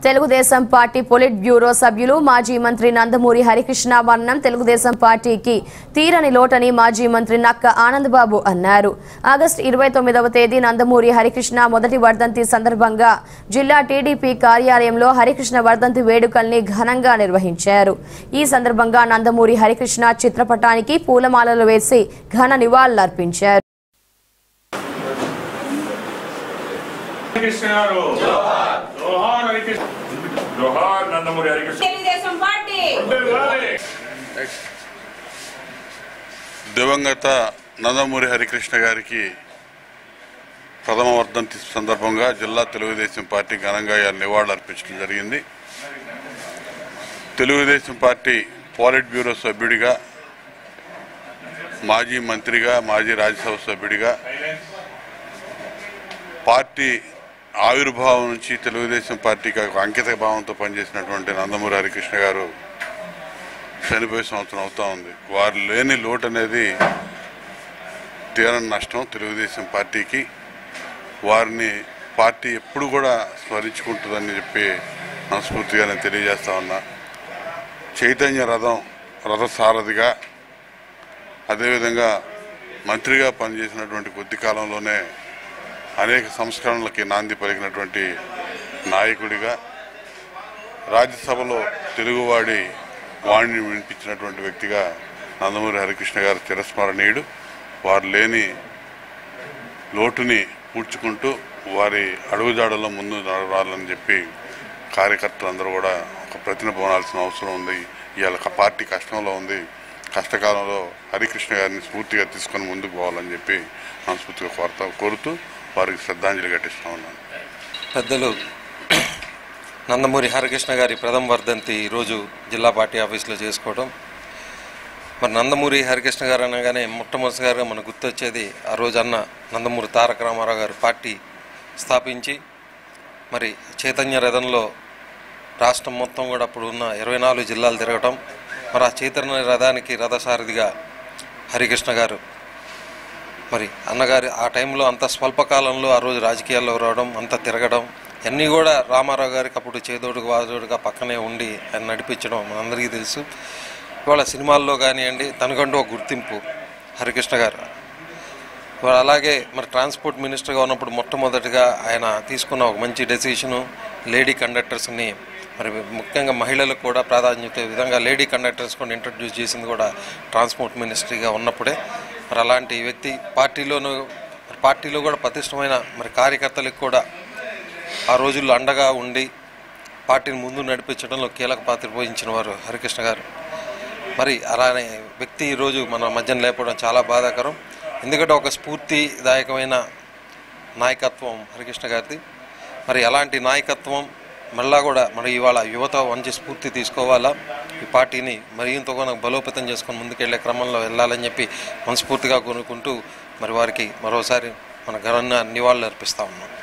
Telugu Desam party polit bureau సభ్యులు మాజీ మంత్రి నందమూరి హరికృష్ణ వర్ణం తెలుగుదేశం పార్టీకి తీరని లోటని మాజీ మంత్రి నక్క ఆనందబాబు అన్నారు ఆగస్టు ఇరవై తొమ్మిదవ తేదీ నందమూరి హరికృష్ణ మొదటి వర్ధంతి సందర్భంగా జిల్లా టీడీపీ కార్యాలయంలో హరికృష్ణ వర్ధంతి వేడుకల్ని ఘనంగా నిర్వహించారు ఈ సందర్భంగా నందమూరి హరికృష్ణ చిత్రపటానికి పూలమాలలు వేసి ఘన నివాళులర్పించారు హరికృష్ణ గారు జోహార్ హరికృష్ణ జోహార్ నందమూరి హరికృష్ణ తెలుగుదేశం పార్టీ ఉండాలి. దివంగత నందమూరి హరికృష్ణ గారికి ప్రథమ వర్ధంతి సందర్భంగా జిల్లా తెలుగుదేశం పార్టీ ఘనంగా ఇవాళ నివాళులు అర్పించడం జరిగింది తెలుగుదేశం పార్టీ పాలిట్ బ్యూరో సభ్యుడిగా మాజీ మంత్రిగా మాజీ రాజ్యసభ సభ్యుడిగా పార్టీ ఆవిర్భావం నుంచి తెలుగుదేశం పార్టీకి ఒక అంకిత భావంతో పనిచేసినటువంటి నందమూరి హరికృష్ణ గారు చనిపోయే సంవత్సరం అవుతా ఉంది వారు లేని లోటు అనేది తీరని నష్టం తెలుగుదేశం పార్టీకి వారిని పార్టీ ఎప్పుడు కూడా స్మరించుకుంటుందని చెప్పి మనస్ఫూర్తిగా నేను తెలియజేస్తా ఉన్నా చైతన్య రథం రథసారథిగా అదేవిధంగా మంత్రిగా పనిచేసినటువంటి కొద్ది కాలంలోనే అనేక సంస్కరణలకి నాంది పలికినటువంటి నాయకుడిగా రాజ్యసభలో తెలుగువాడి వాణిని వినిపించినటువంటి వ్యక్తిగా నందమూరి హరికృష్ణ గారు చిరస్మరణీయుడు వారు లేని లోటుని పూడ్చుకుంటూ వారి అడుగుజాడల్లో ముందు నడవాలని చెప్పి కార్యకర్తలందరూ కూడా ఒక ప్రతినపోనాల్సిన అవసరం ఉంది ఇవాళ క- పార్టీ కష్టంలో ఉంది కష్టకాలంలో హరికృష్ణ గారిని స్ఫూర్తిగా తీసుకొని ముందుకు పోవాలని చెప్పి మనస్ఫూర్తిగా కోరుతా కోరుతూ వారికి శ్రద్ధాంజలి ఘటిస్తా ఉన్నాను పెద్దలు నందమూరి హరికృష్ణ గారి ప్రథమ వర్ధంతి ఈరోజు జిల్లా పార్టీ ఆఫీస్లో చేసుకోవడం మరి నందమూరి హరికృష్ణ గారు అనగానే మొట్టమొదటిసారిగా మనకు గుర్తొచ్చేది ఆ రోజు అన్న నందమూరి తారక రామారావు గారు పార్టీ స్థాపించి మరి చైతన్య రథంలో రాష్ట్రం మొత్తం కూడా అప్పుడు ఉన్న ఇరవై నాలుగు జిల్లాలు తిరగటం మరి ఆ చైతన్య రథానికి రథసారథిగా హరికృష్ణ గారు మరి అన్నగారి ఆ టైంలో అంత స్వల్పకాలంలో ఆ రోజు రాజకీయాల్లో రావడం అంత తిరగడం అన్నీ కూడా రామారావు గారికి అప్పుడు చేదోడుగా వాదోడుగా పక్కనే ఉండి ఆయన నడిపించడం మనందరికీ తెలుసు ఇవాళ సినిమాల్లో కానివ్వండి తనకంటూ ఒక గుర్తింపు హరికృష్ణ గారు మరి అలాగే మరి ట్రాన్స్పోర్ట్ మినిస్టర్గా ఉన్నప్పుడు మొట్టమొదటిగా ఆయన తీసుకున్న ఒక మంచి డెసిషను లేడీ కండక్టర్స్ని మరి ముఖ్యంగా మహిళలకు కూడా ప్రాధాన్యత ఈ విధంగా లేడీ కండక్టర్స్ కూడా ఇంట్రడ్యూస్ చేసింది కూడా ట్రాన్స్పోర్ట్ మినిస్ట్రీగా ఉన్నప్పుడే మరి అలాంటి వ్యక్తి పార్టీలోనూ మరి పార్టీలో కూడా ప్రతిష్టమైన మరి కార్యకర్తలకు కూడా ఆ రోజుల్లో అండగా ఉండి పార్టీని ముందు నడిపించడంలో కీలక పాత్ర పోషించిన వారు హరికృష్ణ గారు మరి అలానే వ్యక్తి ఈరోజు మన మధ్యన లేపడం చాలా బాధాకరం ఎందుకంటే ఒక స్ఫూర్తిదాయకమైన నాయకత్వం హరికృష్ణ గారిది మరి అలాంటి నాయకత్వం మళ్ళా కూడా మరి ఇవాళ యువత మంచి స్ఫూర్తి తీసుకోవాలా ఈ పార్టీని మరింత కూడా బలోపేతం చేసుకొని ముందుకెళ్లే క్రమంలో వెళ్ళాలని చెప్పి మనస్ఫూర్తిగా కోరుకుంటూ మరి వారికి మరోసారి మన ఘన నివాళులు అర్పిస్తా ఉన్నాం